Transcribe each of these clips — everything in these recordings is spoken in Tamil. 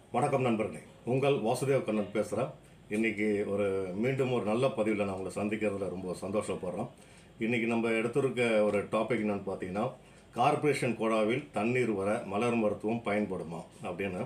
வணக்கம் நண்பர்களே உங்கள் வாசுதேவ் கண்ணன் பேசுகிறேன் இன்றைக்கி ஒரு மீண்டும் ஒரு நல்ல பதிவில் நான் உங்களை சந்திக்கிறதுல ரொம்ப சந்தோஷப்படுறோம் இன்றைக்கி நம்ம எடுத்திருக்க ஒரு டாபிக் என்னன்னு பார்த்தீங்கன்னா கார்ப்பரேஷன் கோடாவில் தண்ணீர் வர மலர் மருத்துவம் பயன்படுமா அப்படின்னு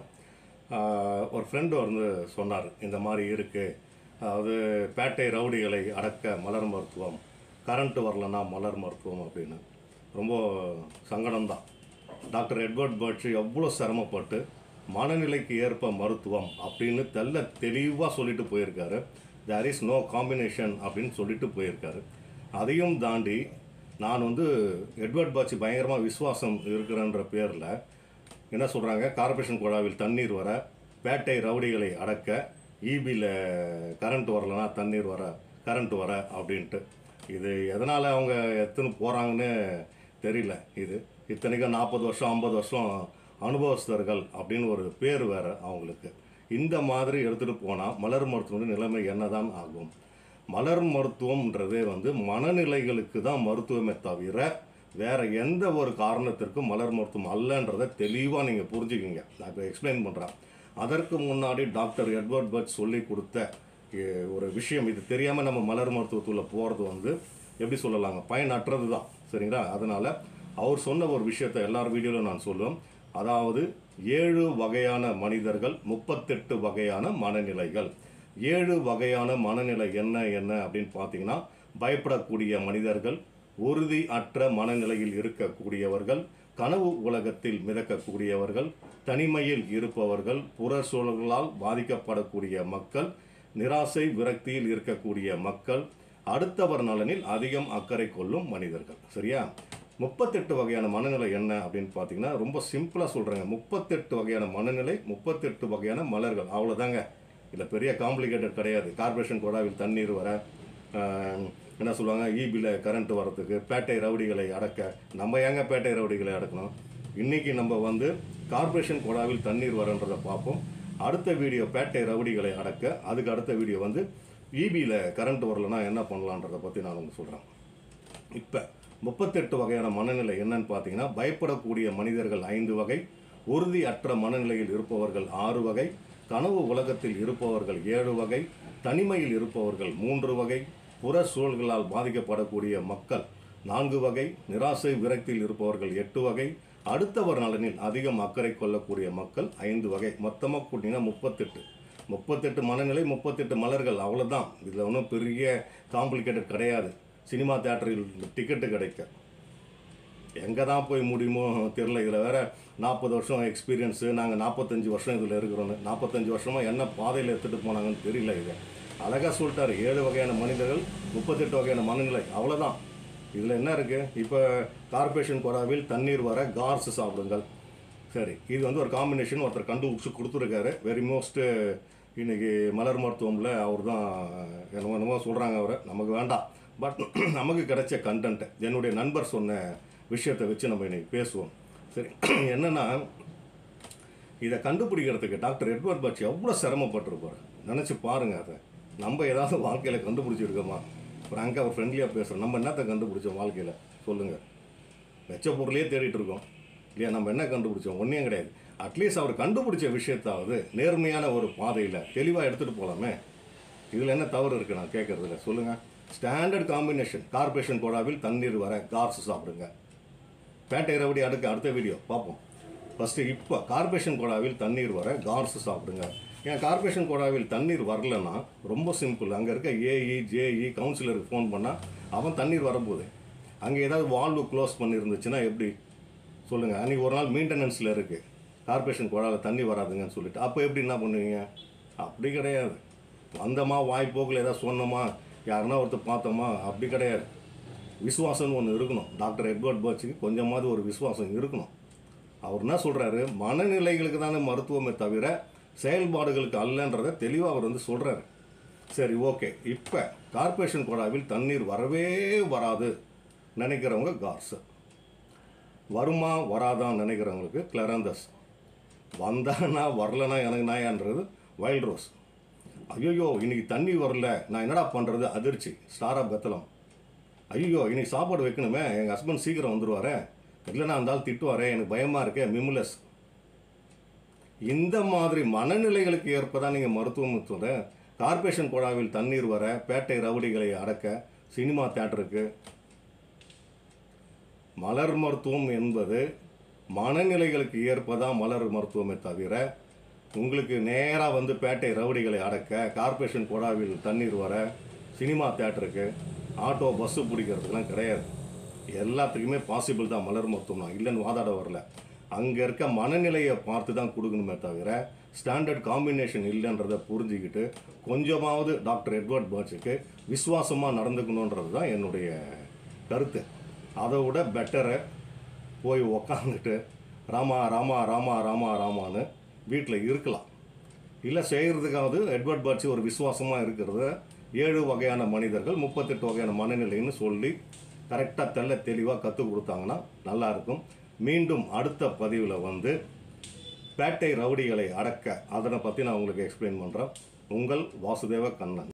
ஆஹ், ஒரு ஃப்ரெண்டு வந்து சொன்னார் இந்த மாதிரி இருக்குது அதாவது பேட்டை ரவுடிகளை அடக்க மலர் மருத்துவம் கரண்ட் வரலன்னா மலர் மருத்துவம் அப்படின்னு ரொம்ப சங்கடம்தான் டாக்டர் எட்வர்ட் பர்ட்ஸ் எவ்வளோ சிரமப்பட்டு மனநிலைக்கு ஏற்ப மருத்துவம் அப்படின்னு தெல்ல தெளிவாக சொல்லிட்டு போயிருக்காரு தேர் இஸ் நோ காம்பினேஷன் அப்படின்னு சொல்லிட்டு போயிருக்காரு அதையும் தாண்டி நான் வந்து எட்வர்ட் பாட்சி பயங்கரமாக விசுவாசம் இருக்கிறன்ற பேரில் என்ன சொல்கிறாங்க கார்ப்பரேஷன் குழாவில் தண்ணீர் வர பேட்டை ரவுடிகளை அடக்க ஈபியில் கரண்ட் வரலனா தண்ணீர் வர கரண்ட் வர அப்படின்ட்டு இது எதனால் அவங்க எத்தனை போகிறாங்கன்னு தெரியல இது இத்தனைக்கும் நாற்பது வருஷம் ஐம்பது வருஷம் அனுபவஸ்தர்கள் அப்படின்னு ஒரு பேர் வேறு அவங்களுக்கு இந்த மாதிரி எடுத்துகிட்டு போனால் மலர் மருத்துவ நிலைமை என்னதான் ஆகும் மலர் மருத்துவம்ன்றதே வந்து மனநிலைகளுக்கு தான் மருத்துவமே தவிர வேற எந்த ஒரு காரணத்திற்கும் மலர் மருத்துவம் அல்லன்றதை தெளிவாக நீங்கள் புரிஞ்சுக்கிங்க நான் இப்போ எக்ஸ்பிளைன் பண்ணுறேன் அதற்கு முன்னாடி டாக்டர் எட்வர்ட் பர்ட் சொல்லி கொடுத்த எ, ஒரு விஷயம் இது தெரியாமல் நம்ம மலர் மருத்துவத்துக்குள்ள போகிறது வந்து எப்படி சொல்லலாங்க பயனற்றது தான் சரிங்களா அதனால் அவர் சொன்ன ஒரு விஷயத்தை எல்லார் வீடியோவில் நான் சொல்லுவேன் அதாவது ஏழு வகையான மனிதர்கள் முப்பத்தெட்டு வகையான மனநிலைகள் ஏழு வகையான மனநிலை என்ன என்ன அப்படின்னு பார்த்தீங்கன்னா பயப்படக்கூடிய மனிதர்கள் உறுதி அற்ற மனநிலையில் இருக்கக்கூடியவர்கள் கனவு உலகத்தில் மிதக்கக்கூடியவர்கள் தனிமையில் இருப்பவர்கள் புற சூழல்களால் பாதிக்கப்படக்கூடிய மக்கள் நிராசை விரக்தியில் இருக்கக்கூடிய மக்கள் அடுத்தவர் நலனில் அதிகம் அக்கறை கொள்ளும் மனிதர்கள் சரியா முப்பத்தெட்டு வகையான மனநிலை என்ன அப்படின்னு பார்த்தீங்கன்னா ரொம்ப சிம்பிளாக சொல்கிறேங்க முப்பத்தெட்டு வகையான மனநிலை முப்பத்தெட்டு வகையான மலர்கள் அவ்வளோதாங்க இதில் பெரிய காம்ப்ளிகேட்டட் கிடையாது கார்ப்பரேஷன் கோடாவில் தண்ணீர் வர ஆஹ், என்ன சொல்லுவாங்க ஈபியில் கரண்ட் வரத்துக்கு பேட்டை ரவுடிகளை அடக்க நம்ம ஏங்க பேட்டை ரவுடிகளை அடக்கணும் இன்றைக்கி நம்ம வந்து கார்ப்பரேஷன் கோடாவில் தண்ணீர் வரன்றதை பார்ப்போம் அடுத்த வீடியோ பேட்டை ரவுடிகளை அடக்க அதுக்கு அடுத்த வீடியோ வந்து ஈபியில் கரண்ட் வரலனா என்ன பண்ணலான்றதை பற்றி நான் உங்களுக்கு சொல்கிறேன் இப்போ முப்பத்தெட்டு வகையான மனநிலை என்னன்னு பார்த்தீங்கன்னா பயப்படக்கூடிய மனிதர்கள் ஐந்து வகை உறுதி அற்ற மனநிலையில் இருப்பவர்கள் ஆறு வகை கனவு உலகத்தில் இருப்பவர்கள் ஏழு வகை தனிமையில் இருப்பவர்கள் மூன்று வகை புற சூழல்களால் பாதிக்கப்படக்கூடிய மக்கள் நான்கு வகை நிராசை விரக்தியில் இருப்பவர்கள் எட்டு வகை அடுத்தவர் நலனில் அதிகம் அக்கறை கொள்ளக்கூடிய மக்கள் ஐந்து வகை மொத்தமாக கூட்டிங்கன்னா முப்பத்தெட்டு முப்பத்தெட்டு மனநிலை முப்பத்தெட்டு மலர்கள் அவ்வளோதான் இதில் ஒன்றும் பெரிய காம்ப்ளிகேட்டட் கிடையாது சினிமா தேட்டரில் டிக்கெட்டு கிடைக்க எங்கே தான் போய் முடியுமோ தெரில இதில் வேற நாற்பது வருஷம் எக்ஸ்பீரியன்ஸு நாங்கள் நாற்பத்தஞ்சு வருஷம் இதில் இருக்கிறோன்னு நாற்பத்தஞ்சு வருஷமாக என்ன பாதையில் எடுத்துகிட்டு போனாங்கன்னு தெரியல இது அழகாக சொல்லிட்டாரு ஏழு வகையான மனிதர்கள் முப்பத்தெட்டு வகையான மனநிலை அவ்வளோதான் இதில் என்ன இருக்குது இப்போ கார்ப்பரேஷன் கொடாவில் தண்ணீர் வர கார்ஸ் சாப்பிடுங்கள் சரி இது வந்து ஒரு காம்பினேஷன் ஒருத்தர் கண்டுபிடிச்சி கொடுத்துருக்காரு வெரி மோஸ்ட்டு இன்னைக்கு மலர் மருத்துவமில் அவர் தான் என்னமோ என்னமோ சொல்கிறாங்க அவரை நமக்கு வேண்டாம் பட் நமக்கு கிடைச்ச கண்டென்ட் என்னுடைய நண்பர் சொன்ன விஷயத்தை வச்சு நம்ம இன்னைக்கு பேசுவோம் சரி என்னென்னா இதை கண்டுபிடிக்கிறதுக்கு டாக்டர் எட்வர்ட் பட்ச் எவ்வளோ சிரமப்பட்டிருப்பார் நினச்சி பாருங்கள் அதை நம்ம ஏதாவது வாழ்க்கையில் கண்டுபிடிச்சிருக்கோமா ஃப்ராங்காக ஒரு ஃப்ரெண்ட்லியாக பேசுகிறோம் நம்ம என்னத்தை கண்டுபிடிச்சோம் வாழ்க்கையில் சொல்லுங்கள் வெச்ச பொருளையே தேடிட்டு இருக்கோம் இல்லையா நம்ம என்ன கண்டுபிடிச்சோம் ஒன்றையும் கிடையாது அட்லீஸ்ட் அவர் கண்டுபிடிச்ச விஷயத்தாவது நேர்மையான ஒரு பாதையில் தெளிவாக எடுத்துகிட்டு போகலாமே இதில் என்ன தவறு இருக்குது நான் கேட்குறதுல சொல்லுங்கள் ஸ்டாண்டர்ட் காம்பினேஷன் கார்ப்பரேஷன் கோடாவில் தண்ணீர் வர கார்ஸ் சாப்பிடுங்க பேட்டை ரவுடி அடுக்க அடுத்த வீடியோ பார்ப்போம் ஃபஸ்ட்டு இப்போ கார்ப்பரேஷன் கோடாவில் தண்ணீர் வர கார்ஸ் சாப்பிடுங்க ஏன் கார்ப்பரேஷன் கோடாவில் தண்ணீர் வரலன்னா ரொம்ப சிம்பிள் அங்கே இருக்க ஏஇ ஜேஇ கவுன்சிலருக்கு ஃபோன் பண்ணால் அவன் தண்ணீர் வரும்போது அங்கே ஏதாவது வால்வு க்ளோஸ் பண்ணியிருந்துச்சுன்னா எப்படி சொல்லுங்கள் அன்றைக்கி ஒரு நாள் மெயின்டெனன்ஸில் இருக்குது கார்ப்பரேஷன் குழாயில் தண்ணி வராதுங்கன்னு சொல்லிட்டு அப்போ எப்படி என்ன பண்ணுவீங்க அப்படி கிடையாது வந்தோமா வாய்ப்போக்கில் ஏதாவது சொன்னோமா யாருன்னா ஒருத்தர் பார்த்தோமா அப்படி கிடையாது விசுவாசம்னு ஒன்று இருக்கணும் டாக்டர் எட்வர்ட் பர்ச்சுக்கு கொஞ்சமாவது ஒரு விசுவாசம் இருக்கணும் அவர் என்ன சொல்கிறாரு மனநிலைகளுக்கு தானே மருத்துவமே தவிர செயல்பாடுகளுக்கு அல்லன்றதை தெளிவாக அவர் வந்து சொல்கிறாரு சரி ஓகே இப்போ கார்ப்பரேஷன் கோடாவில் தண்ணீர் வரவே வராது நினைக்கிறவங்க கார்ஸ் வருமா வராதான்னு நினைக்கிறவங்களுக்கு கிளரந்தஸ் வந்தானா வரலனா எனக்கு நாயான்றது வைல்ட் ரோஸ் ஐயோ இன்னைக்கு தண்ணி வரல நான் என்னடா பண்ணுறது அதிர்ச்சி ஸ்டார் ஆஃப் பெத்தலம் ஐயோ இன்னைக்கு சாப்பாடு வைக்கணுமே எங்கள் ஹஸ்பண்ட் சீக்கிரம் வந்துடுவாரே இல்லைன்னா அந்த ஆள் திட்டுவாரே எனக்கு பயமாக இருக்கே மிம்லஸ் இந்த மாதிரி மனநிலைகளுக்கு ஏற்ப தான் நீங்கள் மருத்துவம் சொல்ற கார்ப்பரேஷன் குழாவில் தண்ணீர் வர பேட்டை ரவுடிகளை அடக்க சினிமா தேட்டருக்கு மலர் மருத்துவம் என்பது மனநிலைகளுக்கு ஏற்பதான் மலர் மருத்துவமே தவிர உங்களுக்கு நேராக வந்து பேட்டை ரவுடிகளை அடக்க கார்ப்பரேஷன் குழாவில் தண்ணீர் வர சினிமா தேட்டருக்கு ஆட்டோ பஸ்ஸு பிடிக்கிறதுக்கெலாம் கிடையாது எல்லாத்துக்குமே பாசிபிள் தான் மலர் மருத்துவம் தான் இல்லைன்னு வாதாட வரல அங்கே இருக்க மனநிலையை பார்த்து தான் கொடுக்கணுமே தவிர ஸ்டாண்டர்ட் காம்பினேஷன் இல்லைன்றதை புரிஞ்சுக்கிட்டு கொஞ்சமாவது டாக்டர் எட்வர்ட் பர்ட்ஸுக்கு விசுவாசமாக நடந்துக்கணுன்றது தான் என்னுடைய கருத்து அதை விட பெட்டரை போய் உக்காந்துட்டு ராமா ராமா ராமா ராமா ராமான்னு வீட்டில் இருக்கலாம் இல்லை செய்கிறதுக்காவது எட்வர்ட் பர்ட்ஸ் ஒரு விசுவாசமாக இருக்கிறத ஏழு வகையான மனிதர்கள் முப்பத்தெட்டு வகையான மனநிலைன்னு சொல்லி கரெக்டாக தெள்ள தெளிவாக கற்றுக் கொடுத்தாங்கன்னா நல்லாயிருக்கும் மீண்டும் அடுத்த பதிவில் வந்து பேட்டை ரவுடிகளை அடக்க அதனை பற்றி நான் உங்களுக்கு எக்ஸ்பிளைன் பண்ணுறேன் உங்கள் வாசுதேவ கண்ணன்